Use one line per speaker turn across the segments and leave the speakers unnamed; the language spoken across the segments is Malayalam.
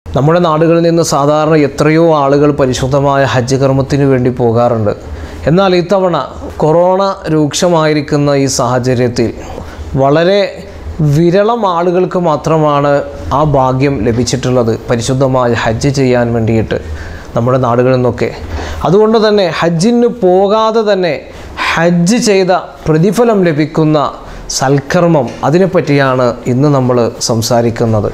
നമ്മുടെ നാടുകളിൽ നിന്ന് സാധാരണ എത്രയോ ആളുകൾ പരിശുദ്ധമായ ഹജ്ജ് കർമ്മത്തിന് വേണ്ടി പോകാറുണ്ട് എന്നാൽ ഇത്തവണ കൊറോണ രൂക്ഷമായിരിക്കുന്ന ഈ സാഹചര്യത്തിൽ വളരെ വിരളം ആളുകൾക്ക് മാത്രമാണ് ആ ഭാഗ്യം ലഭിച്ചിട്ടുള്ളത് പരിശുദ്ധമായ ഹജ്ജ് ചെയ്യാൻ വേണ്ടിയിട്ട് നമ്മുടെ നാടുകളിൽ നിന്നൊക്കെ അതുകൊണ്ട് തന്നെ ഹജ്ജിന് പോകാതെ തന്നെ ഹജ്ജ് ചെയ്ത പ്രതിഫലം ലഭിക്കുന്ന സൽക്കർമ്മം അതിനെപ്പറ്റിയാണ് ഇന്ന് നമ്മൾ സംസാരിക്കുന്നത്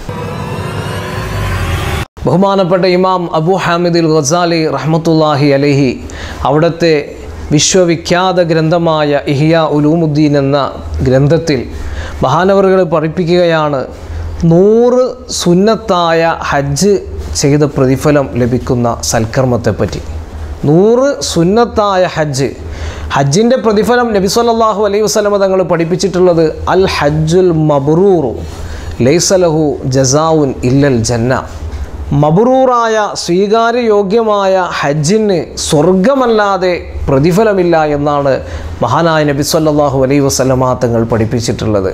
ബഹുമാനപ്പെട്ട ഇമാം അബു ഹാമിദുൽ ഗസാലി റഹ്മത്തുല്ലാഹി അലഹി അവിടുത്തെ വിശ്വവിഖ്യാത ഗ്രന്ഥമായ ഇഹിയ ഉലൂമുദ്ദീൻ എന്ന ഗ്രന്ഥത്തിൽ മഹാനവറുകൾ പഠിപ്പിക്കുകയാണ് നൂറ് സുന്നത്തായ ഹജ്ജ് ചെയ്ത പ്രതിഫലം ലഭിക്കുന്ന സൽക്കർമ്മത്തെപ്പറ്റി നൂറ് സുന്നത്തായ ഹജ്ജ് ഹജ്ജിൻ്റെ പ്രതിഫലം നബി സല്ലല്ലാഹു അലൈഹി വസല്ലമ തങ്ങൾ പഠിപ്പിച്ചിട്ടുള്ളത് അൽ ഹജ്ജുൽ മബ്റൂറു ലൈസലഹു ജസാവുൻ ഇല്ലൽ ജന്ന മബ്റൂറായ സ്വീകാര്യയോഗ്യമായ ഹജ്ജിന് സ്വർഗമല്ലാതെ പ്രതിഫലമില്ല എന്നാണ് മഹാനായ നബി സല്ലല്ലാഹു അലൈഹി വസല്ലമ തങ്ങൾ പഠിപ്പിച്ചിട്ടുള്ളത്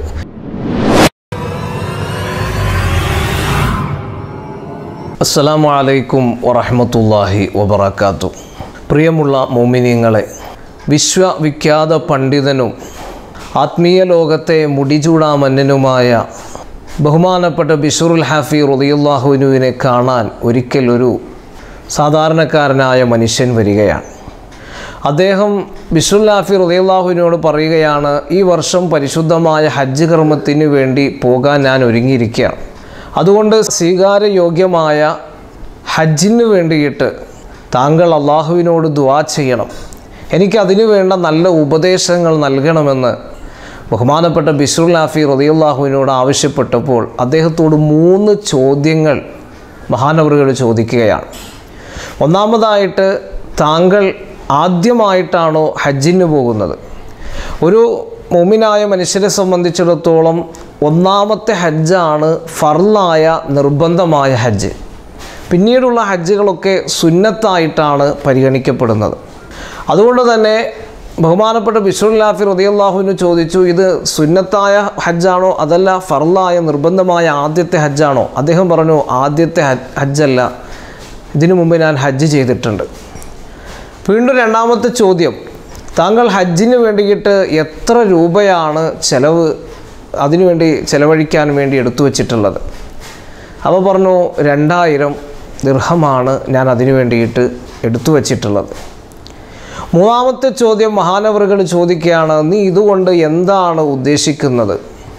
അസ്സലാമു അലൈക്കും വറഹ്മത്തുള്ളാഹി വബറകാത്തു പ്രിയമുള്ള മോമിനിയങ്ങളെ വിശ്വവിഖ്യാത പണ്ഡിതനും ആത്മീയ ലോകത്തെ മുടിചൂടാമന്നനുമായ ബഹുമാനപ്പെട്ട ബിഷുറുൽ ഹാഫി റുദിയുല്ലാഹുവിനുവിനെ കാണാൻ ഒരിക്കൽ ഒരു സാധാരണക്കാരനായ മനുഷ്യൻ വരികയാണ് അദ്ദേഹം ബിഷുൽ ഹാഫി റുദിയുല്ലാഹുവിനോട് പറയുകയാണ് ഈ വർഷം പരിശുദ്ധമായ ഹജ്ജ് കർമ്മത്തിന് വേണ്ടി പോകാൻ ഞാൻ ഒരുങ്ങിയിരിക്കുകയാണ് അതുകൊണ്ട് സ്വീകാര്യയോഗ്യമായ ഹജ്ജിന് വേണ്ടിയിട്ട് താങ്കൾ അള്ളാഹുവിനോട് ദുവാ ചെയ്യണം എനിക്കതിനു വേണ്ട നല്ല ഉപദേശങ്ങൾ നൽകണമെന്ന് ബഹുമാനപ്പെട്ട ബിഷുർ ലാഫി റതിയുല്ലാഹുവിനോട് ആവശ്യപ്പെട്ടപ്പോൾ അദ്ദേഹത്തോട് മൂന്ന് ചോദ്യങ്ങൾ മഹാനവറുകൾ ചോദിക്കുകയാണ് ഒന്നാമതായിട്ട് താങ്കൾ ആദ്യമായിട്ടാണോ ഹജ്ജിന് പോകുന്നത് ഒരു മോമിനായ മനുഷ്യരെ സംബന്ധിച്ചിടത്തോളം ഒന്നാമത്തെ ഹജ്ജാണ് ഫർലായ നിർബന്ധമായ ഹജ്ജ് പിന്നീടുള്ള ഹജ്ജുകളൊക്കെ സുന്നത്തായിട്ടാണ് പരിഗണിക്കപ്പെടുന്നത് അതുകൊണ്ട് തന്നെ ബഹുമാനപ്പെട്ട ബിഷുല്ലാഫി റതിയല്ലാഹുവിന് ചോദിച്ചു ഇത് സുന്നത്തായ ഹജ്ജാണോ അതല്ല ഫർലായ നിർബന്ധമായ ആദ്യത്തെ ഹജ്ജാണോ അദ്ദേഹം പറഞ്ഞു ആദ്യത്തെ ഹജ്ജല്ല ഇതിനു മുമ്പ് ഞാൻ ഹജ്ജ് ചെയ്തിട്ടുണ്ട് വീണ്ടും രണ്ടാമത്തെ ചോദ്യം താങ്കൾ ഹജ്ജിന് വേണ്ടിയിട്ട് എത്ര രൂപയാണ് ചെലവ് അതിനുവേണ്ടി ചെലവഴിക്കാൻ വേണ്ടി എടുത്തു വച്ചിട്ടുള്ളത് അപ്പോൾ പറഞ്ഞു രണ്ടായിരം ദീർഘമാണ് ഞാൻ അതിനു വേണ്ടിയിട്ട് എടുത്തു വച്ചിട്ടുള്ളത് മൂന്നാമത്തെ ചോദ്യം മഹാനവറുകൾ ചോദിക്കുകയാണ് നീ ഇതുകൊണ്ട് എന്താണ് ഉദ്ദേശിക്കുന്നത്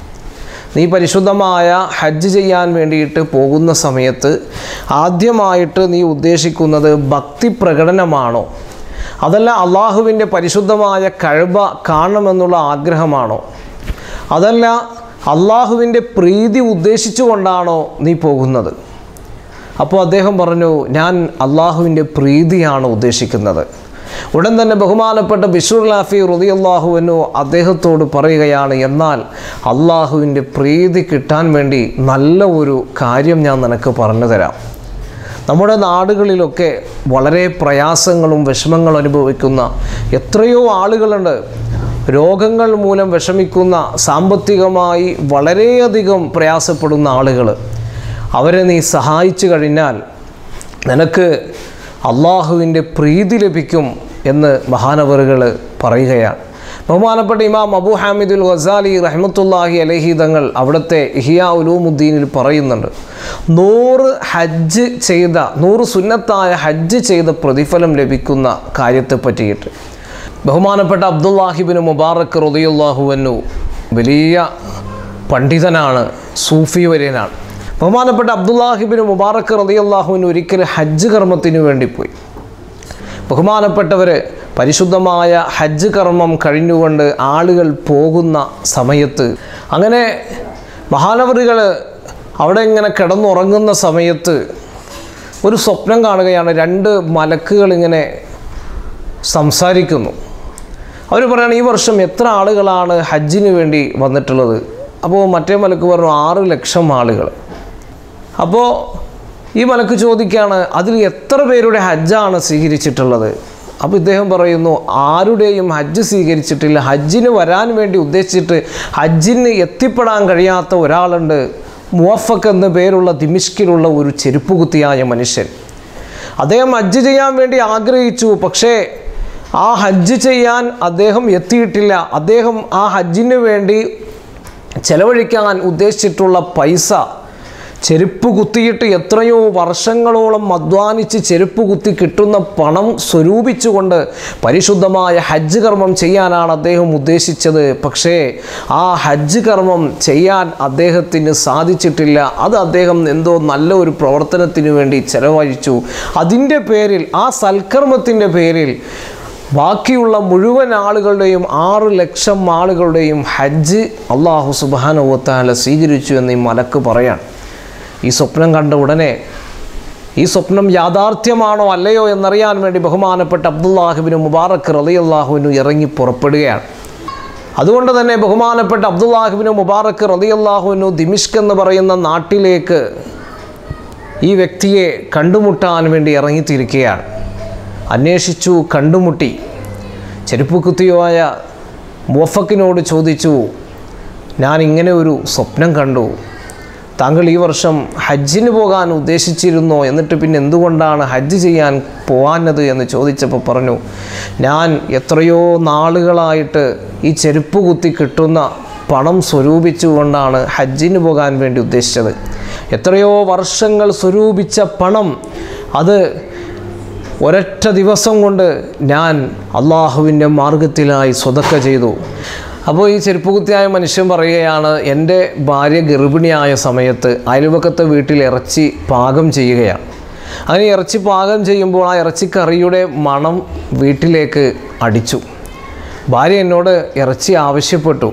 നീ പരിശുദ്ധമായ ഹജ്ജ് ചെയ്യാൻ വേണ്ടിയിട്ട് പോകുന്ന സമയത്ത് ആദ്യമായിട്ട് നീ ഉദ്ദേശിക്കുന്നത് ഭക്തി പ്രകടനമാണോ അതല്ല അള്ളാഹുവിൻ്റെ പരിശുദ്ധമായ കഴിവ കാണണമെന്നുള്ള ആഗ്രഹമാണോ അതല്ല അള്ളാഹുവിൻ്റെ പ്രീതി ഉദ്ദേശിച്ചുകൊണ്ടാണോ നീ പോകുന്നത് അപ്പോൾ അദ്ദേഹം പറഞ്ഞു ഞാൻ അള്ളാഹുവിൻ്റെ പ്രീതിയാണ് ഉദ്ദേശിക്കുന്നത് ഉടൻ തന്നെ ബഹുമാനപ്പെട്ട ബിഷുർ ലാഫി റുദിയല്ലാഹുവിനു അദ്ദേഹത്തോട് പറയുകയാണ് എന്നാൽ അള്ളാഹുവിൻ്റെ പ്രീതി കിട്ടാൻ വേണ്ടി നല്ല ഒരു കാര്യം ഞാൻ നിനക്ക് പറഞ്ഞു തരാം നമ്മുടെ നാടുകളിലൊക്കെ വളരെ പ്രയാസങ്ങളും വിഷമങ്ങളും അനുഭവിക്കുന്ന എത്രയോ ആളുകളുണ്ട് രോഗങ്ങൾ മൂലം വിഷമിക്കുന്ന സാമ്പത്തികമായി വളരെയധികം പ്രയാസപ്പെടുന്ന ആളുകൾ അവരെ നീ സഹായിച്ചു കഴിഞ്ഞാൽ നിനക്ക് അള്ളാഹുവിൻ്റെ പ്രീതി ലഭിക്കും എന്ന് മഹാനവറുകൾ പറയുകയാണ് ബഹുമാനപ്പെട്ട ഇമാം അബു ഹാമിദുൽ ഗസാലി റഹ്മത്തുല്ലാഹി അലഹി തങ്ങൾ അവിടുത്തെ ഇഹിയ ഉലൂമുദ്ദീനിൽ പറയുന്നുണ്ട് നൂറ് ഹജ്ജ് ചെയ്ത നൂറ് സുന്നത്തായ ഹജ്ജ് ചെയ്ത പ്രതിഫലം ലഭിക്കുന്ന കാര്യത്തെ പറ്റിയിട്ട് ബഹുമാനപ്പെട്ട അബ്ദുല്ലാഹിബിന് മുബാറക്ക് റൊദിയുല്ലാഹുവന്നു വലിയ പണ്ഡിതനാണ് സൂഫി വര്യനാണ് ബഹുമാനപ്പെട്ട അബ്ദുല്ലാഹിബിന് മുബാറക്ക് റതിയല്ലാഹുവിന് ഒരിക്കൽ ഹജ്ജ് കർമ്മത്തിന് വേണ്ടി പോയി ബഹുമാനപ്പെട്ടവർ പരിശുദ്ധമായ ഹജ്ജ് കർമ്മം കഴിഞ്ഞുകൊണ്ട് ആളുകൾ പോകുന്ന സമയത്ത് അങ്ങനെ മഹാനവറുകൾ അവിടെ ഇങ്ങനെ കിടന്നുറങ്ങുന്ന സമയത്ത് ഒരു സ്വപ്നം കാണുകയാണ് രണ്ട് മലക്കുകൾ ഇങ്ങനെ സംസാരിക്കുന്നു അവർ പറയുകയാണ് ഈ വർഷം എത്ര ആളുകളാണ് ഹജ്ജിന് വേണ്ടി വന്നിട്ടുള്ളത് അപ്പോൾ മറ്റേ മലക്ക് പറഞ്ഞു ആറ് ലക്ഷം ആളുകൾ അപ്പോൾ ഈ മലക്ക് ചോദിക്കുകയാണ് അതിൽ എത്ര പേരുടെ ഹജ്ജാണ് സ്വീകരിച്ചിട്ടുള്ളത് അപ്പോൾ ഇദ്ദേഹം പറയുന്നു ആരുടെയും ഹജ്ജ് സ്വീകരിച്ചിട്ടില്ല ഹജ്ജിന് വരാൻ വേണ്ടി ഉദ്ദേശിച്ചിട്ട് ഹജ്ജിന് എത്തിപ്പെടാൻ കഴിയാത്ത ഒരാളുണ്ട് മുവഫക്ക് എന്ന പേരുള്ള ദിമിഷ്കിലുള്ള ഒരു ചെരുപ്പുകുത്തിയായ മനുഷ്യൻ അദ്ദേഹം ഹജ്ജ് ചെയ്യാൻ വേണ്ടി ആഗ്രഹിച്ചു പക്ഷേ ആ ഹജ്ജ് ചെയ്യാൻ അദ്ദേഹം എത്തിയിട്ടില്ല അദ്ദേഹം ആ ഹജ്ജിന് വേണ്ടി ചെലവഴിക്കാൻ ഉദ്ദേശിച്ചിട്ടുള്ള പൈസ ചെരുപ്പ് കുത്തിയിട്ട് എത്രയോ വർഷങ്ങളോളം അധ്വാനിച്ച് ചെരുപ്പ് കുത്തി കിട്ടുന്ന പണം സ്വരൂപിച്ചുകൊണ്ട് പരിശുദ്ധമായ ഹജ്ജ് കർമ്മം ചെയ്യാനാണ് അദ്ദേഹം ഉദ്ദേശിച്ചത് പക്ഷേ ആ ഹജ്ജ് കർമ്മം ചെയ്യാൻ അദ്ദേഹത്തിന് സാധിച്ചിട്ടില്ല അത് അദ്ദേഹം എന്തോ നല്ല ഒരു പ്രവർത്തനത്തിന് വേണ്ടി ചെലവഴിച്ചു അതിൻ്റെ പേരിൽ ആ സൽക്കർമ്മത്തിൻ്റെ പേരിൽ ബാക്കിയുള്ള മുഴുവൻ ആളുകളുടെയും ആറ് ലക്ഷം ആളുകളുടെയും ഹജ്ജ് അള്ളാഹു സുബാനുവത്താല സ്വീകരിച്ചു എന്ന് ഈ മലക്ക് പറയാൻ ഈ സ്വപ്നം കണ്ട ഉടനെ ഈ സ്വപ്നം യാഥാർത്ഥ്യമാണോ അല്ലയോ എന്നറിയാൻ വേണ്ടി ബഹുമാനപ്പെട്ട അബ്ദുല്ലാഹിബിന് മുബാറക്ക് റലിയല്ലാഹുവിനു ഇറങ്ങി പുറപ്പെടുകയാണ് അതുകൊണ്ട് തന്നെ ബഹുമാനപ്പെട്ട അബ്ദുല്ലാഹിബിന് മുബാറക്ക് റലിയല്ലാഹുവിനു ദിമിഷ്ക് എന്ന് പറയുന്ന നാട്ടിലേക്ക് ഈ വ്യക്തിയെ കണ്ടുമുട്ടാൻ വേണ്ടി ഇറങ്ങിത്തിരിക്കുകയാണ് അന്വേഷിച്ചു കണ്ടുമുട്ടി ചെരുപ്പ് കുത്തിയുമായ മുവഫക്കിനോട് ചോദിച്ചു ഞാൻ ഇങ്ങനെ ഒരു സ്വപ്നം കണ്ടു താങ്കൾ ഈ വർഷം ഹജ്ജിന് പോകാൻ ഉദ്ദേശിച്ചിരുന്നോ എന്നിട്ട് പിന്നെ എന്തുകൊണ്ടാണ് ഹജ്ജ് ചെയ്യാൻ പോകാഞ്ഞത് എന്ന് ചോദിച്ചപ്പോൾ പറഞ്ഞു ഞാൻ എത്രയോ നാളുകളായിട്ട് ഈ ചെരുപ്പ് കുത്തി കിട്ടുന്ന പണം സ്വരൂപിച്ചുകൊണ്ടാണ് ഹജ്ജിന് പോകാൻ വേണ്ടി ഉദ്ദേശിച്ചത് എത്രയോ വർഷങ്ങൾ സ്വരൂപിച്ച പണം അത് ഒരൊറ്റ ദിവസം കൊണ്ട് ഞാൻ അള്ളാഹുവിൻ്റെ മാർഗത്തിലായി സ്വതക്ക ചെയ്തു അപ്പോൾ ഈ ചെരുപ്പുകുത്തിയായ മനുഷ്യൻ പറയുകയാണ് എൻ്റെ ഭാര്യ ഗർഭിണിയായ സമയത്ത് അയൽവക്കത്തെ വീട്ടിൽ ഇറച്ചി പാകം ചെയ്യുകയാണ് അങ്ങനെ ഇറച്ചി പാകം ചെയ്യുമ്പോൾ ആ ഇറച്ചിക്കറിയുടെ മണം വീട്ടിലേക്ക് അടിച്ചു ഭാര്യ എന്നോട് ഇറച്ചി ആവശ്യപ്പെട്ടു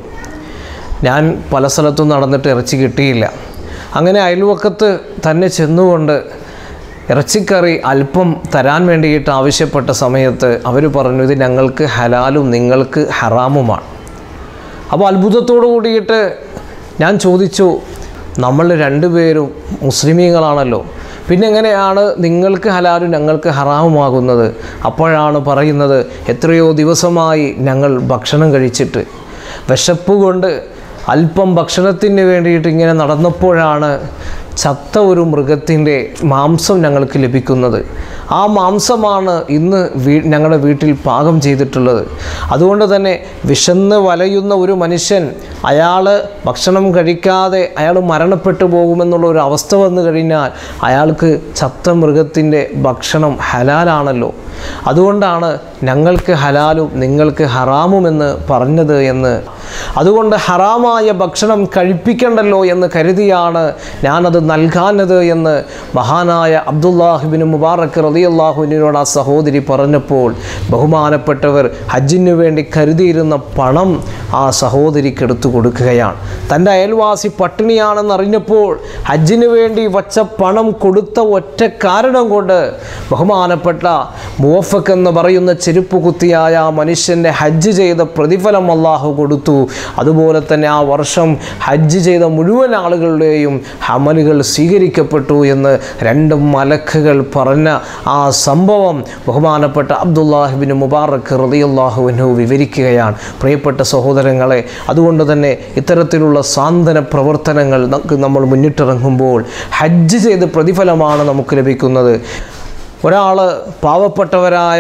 ഞാൻ പല സ്ഥലത്തും നടന്നിട്ട് ഇറച്ചി കിട്ടിയില്ല അങ്ങനെ അയൽവക്കത്ത് തന്നെ ചെന്നുകൊണ്ട് ഇറച്ചിക്കറി അല്പം തരാൻ വേണ്ടിയിട്ട് ആവശ്യപ്പെട്ട സമയത്ത് അവർ പറഞ്ഞു ഇത് ഞങ്ങൾക്ക് ഹലാലും നിങ്ങൾക്ക് ഹറാമുമാണ് അപ്പോൾ അത്ഭുതത്തോടു കൂടിയിട്ട് ഞാൻ ചോദിച്ചു നമ്മൾ രണ്ടുപേരും മുസ്ലിമീങ്ങളാണല്ലോ പിന്നെ എങ്ങനെയാണ് നിങ്ങൾക്ക് ഹലാലും ഞങ്ങൾക്ക് ഹറാമുമാകുന്നത് അപ്പോഴാണ് പറയുന്നത് എത്രയോ ദിവസമായി ഞങ്ങൾ ഭക്ഷണം കഴിച്ചിട്ട് വിശപ്പ് കൊണ്ട് അല്പം ഭക്ഷണത്തിന് വേണ്ടിയിട്ട് ഇങ്ങനെ നടന്നപ്പോഴാണ് ചത്ത ഒരു മൃഗത്തിൻ്റെ മാംസം ഞങ്ങൾക്ക് ലഭിക്കുന്നത് ആ മാംസമാണ് ഇന്ന് വീ ഞങ്ങളുടെ വീട്ടിൽ പാകം ചെയ്തിട്ടുള്ളത് അതുകൊണ്ട് തന്നെ വിശന്ന് വലയുന്ന ഒരു മനുഷ്യൻ അയാൾ ഭക്ഷണം കഴിക്കാതെ അയാൾ മരണപ്പെട്ടു പോകുമെന്നുള്ള ഒരു അവസ്ഥ വന്നു കഴിഞ്ഞാൽ അയാൾക്ക് ചത്ത മൃഗത്തിൻ്റെ ഭക്ഷണം ഹലാലാണല്ലോ അതുകൊണ്ടാണ് ഞങ്ങൾക്ക് ഹലാലും നിങ്ങൾക്ക് ഹറാമുമെന്ന് പറഞ്ഞത് എന്ന് അതുകൊണ്ട് ഹറാമായ ഭക്ഷണം കഴിപ്പിക്കണ്ടല്ലോ എന്ന് കരുതിയാണ് ഞാനത് നൽകാനത് എന്ന് മഹാനായ അബ്ദുല്ലാഹിബിന് മുബാറക്ക് റലിയല്ലാഹുവിനോട് ആ സഹോദരി പറഞ്ഞപ്പോൾ ബഹുമാനപ്പെട്ടവർ ഹജ്ജിന് വേണ്ടി കരുതിയിരുന്ന പണം ആ സഹോദരിക്ക് എടുത്തു കൊടുക്കുകയാണ് തൻ്റെ അയൽവാസി പട്ടിണിയാണെന്ന് അറിഞ്ഞപ്പോൾ ഹജ്ജിന് വേണ്ടി വച്ച പണം കൊടുത്ത ഒറ്റ കാരണം കൊണ്ട് ബഹുമാനപ്പെട്ട മുവഫക്ക് എന്ന് പറയുന്ന ചെരുപ്പ് കുത്തിയായ ആ മനുഷ്യൻ്റെ ഹജ്ജ് ചെയ്ത പ്രതിഫലം അള്ളാഹു കൊടുത്തു അതുപോലെ തന്നെ ആ വർഷം ഹജ്ജ് ചെയ്ത മുഴുവൻ ആളുകളുടെയും ഹമലുകൾ സ്വീകരിക്കപ്പെട്ടു എന്ന് രണ്ട് മലക്കുകൾ പറഞ്ഞ ആ സംഭവം ബഹുമാനപ്പെട്ട അബ്ദുല്ലാഹിബിൻ മുബാറക്ക് റതിയുല്ലാഹുവിനു വിവരിക്കുകയാണ് പ്രിയപ്പെട്ട സഹോദരങ്ങളെ അതുകൊണ്ട് തന്നെ ഇത്തരത്തിലുള്ള സാന്ത്വന പ്രവർത്തനങ്ങൾ നമുക്ക് നമ്മൾ മുന്നിട്ടിറങ്ങുമ്പോൾ ഹജ്ജ് ചെയ്ത് പ്രതിഫലമാണ് നമുക്ക് ലഭിക്കുന്നത് ഒരാൾ പാവപ്പെട്ടവരായ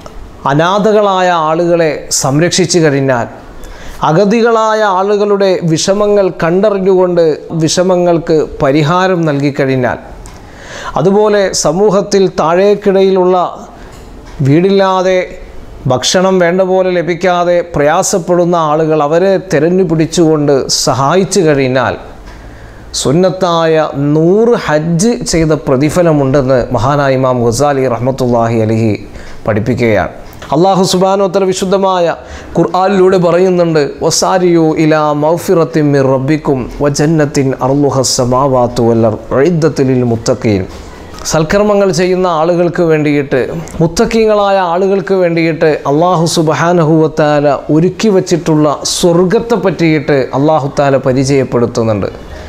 അനാഥകളായ ആളുകളെ സംരക്ഷിച്ചു കഴിഞ്ഞാൽ അഗതികളായ ആളുകളുടെ വിഷമങ്ങൾ കണ്ടറിഞ്ഞുകൊണ്ട് വിഷമങ്ങൾക്ക് പരിഹാരം നൽകിക്കഴിഞ്ഞാൽ അതുപോലെ സമൂഹത്തിൽ താഴേക്കിടയിലുള്ള വീടില്ലാതെ ഭക്ഷണം വേണ്ട പോലെ ലഭിക്കാതെ പ്രയാസപ്പെടുന്ന ആളുകൾ അവരെ തിരഞ്ഞു പിടിച്ചുകൊണ്ട് സഹായിച്ചു കഴിഞ്ഞാൽ സുന്നത്തായ നൂറ് ഹജ്ജ് ചെയ്ത പ്രതിഫലമുണ്ടെന്ന് മഹാനായ ഇമാം ഗസാലി റഹ്മത്തുല്ലാഹി അലിഹി പഠിപ്പിക്കുകയാണ് അള്ളാഹു സുബാനോത്തര വിശുദ്ധമായ ഖുർആാനിലൂടെ പറയുന്നുണ്ട് വസാരിയു ഇലാ മൗഫിറത്തിൻ മിർ റബ്ബിക്കും വജന്നത്തിൻ അർലുഹസമാവാത്തു വല്ലർ എഴുത്തത്തിലിൽ മുത്തക്കീൻ സൽക്കർമ്മങ്ങൾ ചെയ്യുന്ന ആളുകൾക്ക് വേണ്ടിയിട്ട് മുത്തക്കീങ്ങളായ ആളുകൾക്ക് വേണ്ടിയിട്ട് അള്ളാഹു സുബഹാനഹുവത്താല ഒരുക്കി വച്ചിട്ടുള്ള സ്വർഗത്തെ പറ്റിയിട്ട് അള്ളാഹുത്താല പരിചയപ്പെടുത്തുന്നുണ്ട്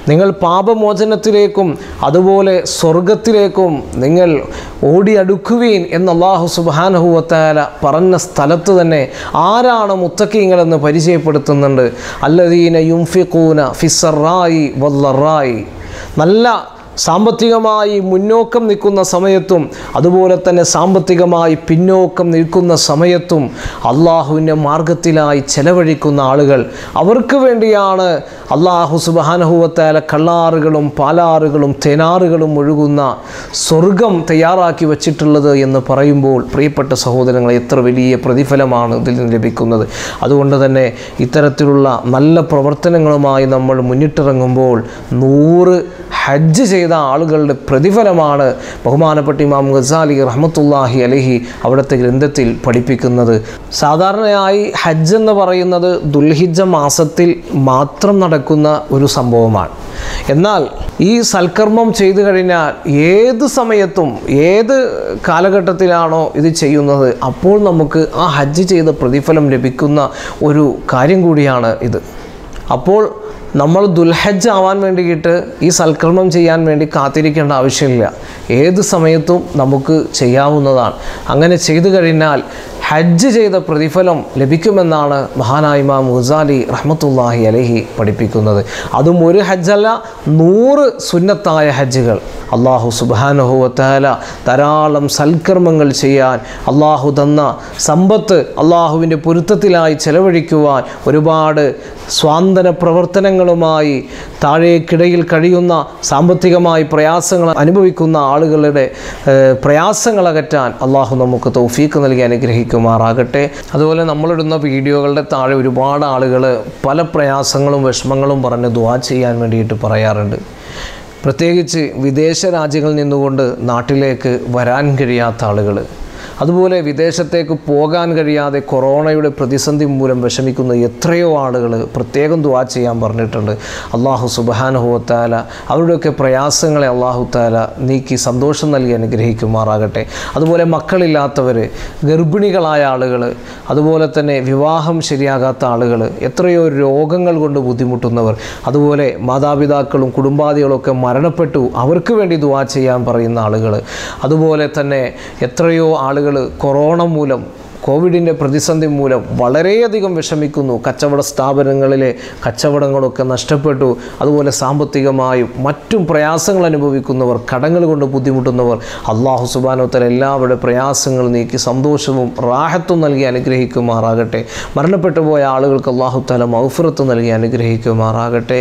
നിങ്ങൾ പാപമോചനത്തിലേക്കും അതുപോലെ സ്വർഗത്തിലേക്കും നിങ്ങൾ ഓടിയടുക്കുവീൻ എന്ന് അള്ളാഹു സുബാനഹുവത്താല പറഞ്ഞ സ്ഥലത്ത് തന്നെ ആരാണ് മുത്തക്കീങ്ങളെന്ന് പരിചയപ്പെടുത്തുന്നുണ്ട് അല്ലദീന യുംഫിഖൂന ഫിസറായി വല്ലറായി നല്ല സാമ്പത്തികമായി മുന്നോക്കം നിൽക്കുന്ന സമയത്തും അതുപോലെ തന്നെ സാമ്പത്തികമായി പിന്നോക്കം നിൽക്കുന്ന സമയത്തും അള്ളാഹുവിൻ്റെ മാർഗത്തിലായി ചെലവഴിക്കുന്ന ആളുകൾ അവർക്ക് വേണ്ടിയാണ് അള്ളാഹു സുബാനഹുവത്താല കള്ളാറുകളും പാലാറുകളും തേനാറുകളും ഒഴുകുന്ന സ്വർഗം തയ്യാറാക്കി വച്ചിട്ടുള്ളത് എന്ന് പറയുമ്പോൾ പ്രിയപ്പെട്ട സഹോദരങ്ങൾ എത്ര വലിയ പ്രതിഫലമാണ് ഇതിൽ നിന്ന് ലഭിക്കുന്നത് അതുകൊണ്ട് തന്നെ ഇത്തരത്തിലുള്ള നല്ല പ്രവർത്തനങ്ങളുമായി നമ്മൾ മുന്നിട്ടിറങ്ങുമ്പോൾ നൂറ് ഹജ്ജ് ചെയ്ത ആളുകളുടെ പ്രതിഫലമാണ് ബഹുമാനപ്പെട്ട ഇമാം ഗസാലി റഹ്മത്തുല്ലാഹി അലഹി അവിടുത്തെ ഗ്രന്ഥത്തിൽ പഠിപ്പിക്കുന്നത് സാധാരണയായി ഹജ്ജ് എന്ന് പറയുന്നത് ദുൽഹിജ മാസത്തിൽ മാത്രം നടക്കുന്ന ഒരു സംഭവമാണ് എന്നാൽ ഈ സൽക്കർമ്മം ചെയ്തു കഴിഞ്ഞാൽ ഏത് സമയത്തും ഏത് കാലഘട്ടത്തിലാണോ ഇത് ചെയ്യുന്നത് അപ്പോൾ നമുക്ക് ആ ഹജ്ജ് ചെയ്ത പ്രതിഫലം ലഭിക്കുന്ന ഒരു കാര്യം കൂടിയാണ് ഇത് അപ്പോൾ നമ്മൾ ദുൽഹജ്ജ് ആവാൻ വേണ്ടിയിട്ട് ഈ സൽക്കർമ്മം ചെയ്യാൻ വേണ്ടി കാത്തിരിക്കേണ്ട ആവശ്യമില്ല ഏത് സമയത്തും നമുക്ക് ചെയ്യാവുന്നതാണ് അങ്ങനെ ചെയ്തു കഴിഞ്ഞാൽ ഹജ്ജ് ചെയ്ത പ്രതിഫലം ലഭിക്കുമെന്നാണ് മഹാനായ ഇമാം മുസാലി റഹ്മത്തുല്ലാഹി അലഹി പഠിപ്പിക്കുന്നത് അതും ഒരു ഹജ്ജല്ല നൂറ് സുന്നത്തായ ഹജ്ജുകൾ അള്ളാഹു സുബാനുഹുവത്താല ധാരാളം സൽക്കർമ്മങ്ങൾ ചെയ്യാൻ അള്ളാഹു തന്ന സമ്പത്ത് അള്ളാഹുവിൻ്റെ പൊരുത്തത്തിലായി ചെലവഴിക്കുവാൻ ഒരുപാട് സ്വാന്തന പ്രവർത്തനങ്ങളുമായി താഴേക്കിടയിൽ കഴിയുന്ന സാമ്പത്തികമായി പ്രയാസങ്ങൾ അനുഭവിക്കുന്ന ആളുകളുടെ ഏഹ്, പ്രയാസങ്ങൾ അകറ്റാൻ അള്ളാഹു നമുക്ക് തൗഫീക്ക് നൽകി അനുഗ്രഹിക്കുമാറാകട്ടെ അതുപോലെ നമ്മളിടുന്ന വീഡിയോകളുടെ താഴെ ഒരുപാട് ആളുകൾ പല പ്രയാസങ്ങളും വിഷമങ്ങളും പറഞ്ഞ് ദുവാ ചെയ്യാൻ വേണ്ടിയിട്ട് പറയാറുണ്ട് പ്രത്യേകിച്ച് വിദേശ രാജ്യങ്ങളിൽ നിന്നുകൊണ്ട് നാട്ടിലേക്ക് വരാൻ കഴിയാത്ത ആളുകൾ അതുപോലെ വിദേശത്തേക്ക് പോകാൻ കഴിയാതെ കൊറോണയുടെ പ്രതിസന്ധി മൂലം വിഷമിക്കുന്ന എത്രയോ ആളുകൾ പ്രത്യേകം ദുവാ ചെയ്യാൻ പറഞ്ഞിട്ടുണ്ട് അള്ളാഹു സുബാനുഹുവത്താല അവരുടെയൊക്കെ പ്രയാസങ്ങളെ അള്ളാഹു താല നീക്കി സന്തോഷം നൽകി അനുഗ്രഹിക്കുമാറാകട്ടെ അതുപോലെ മക്കളില്ലാത്തവർ ഗർഭിണികളായ ആളുകൾ അതുപോലെ തന്നെ വിവാഹം ശരിയാകാത്ത ആളുകൾ എത്രയോ രോഗങ്ങൾ കൊണ്ട് ബുദ്ധിമുട്ടുന്നവർ അതുപോലെ മാതാപിതാക്കളും കുടുംബാദികളും ഒക്കെ മരണപ്പെട്ടു അവർക്ക് വേണ്ടി ദുവാ ചെയ്യാൻ പറയുന്ന ആളുകൾ അതുപോലെ തന്നെ എത്രയോ ആളുകൾ കൊറോണ മൂലം കോവിഡിൻ്റെ പ്രതിസന്ധി മൂലം വളരെയധികം വിഷമിക്കുന്നു കച്ചവട സ്ഥാപനങ്ങളിലെ കച്ചവടങ്ങളൊക്കെ നഷ്ടപ്പെട്ടു അതുപോലെ സാമ്പത്തികമായും മറ്റും പ്രയാസങ്ങൾ അനുഭവിക്കുന്നവർ കടങ്ങൾ കൊണ്ട് ബുദ്ധിമുട്ടുന്നവർ അള്ളാഹു സുബാനോത്തര എല്ലാവരുടെ പ്രയാസങ്ങൾ നീക്കി സന്തോഷവും റാഹത്തും നൽകി അനുഗ്രഹിക്കുമാറാകട്ടെ മരണപ്പെട്ടു പോയ ആളുകൾക്ക് അള്ളാഹു തല മൗഫിറത്ത് നൽകി അനുഗ്രഹിക്കുമാറാകട്ടെ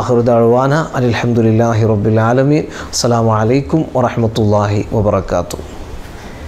വാഹൃദാഴ്വാന അലഹമുല്ലാഹി റബ്ബിൽ ആലമീൻ അസ്സലാമു അലൈക്കും വറഹമത്തല്ലാഹി വബർക്കാത്തു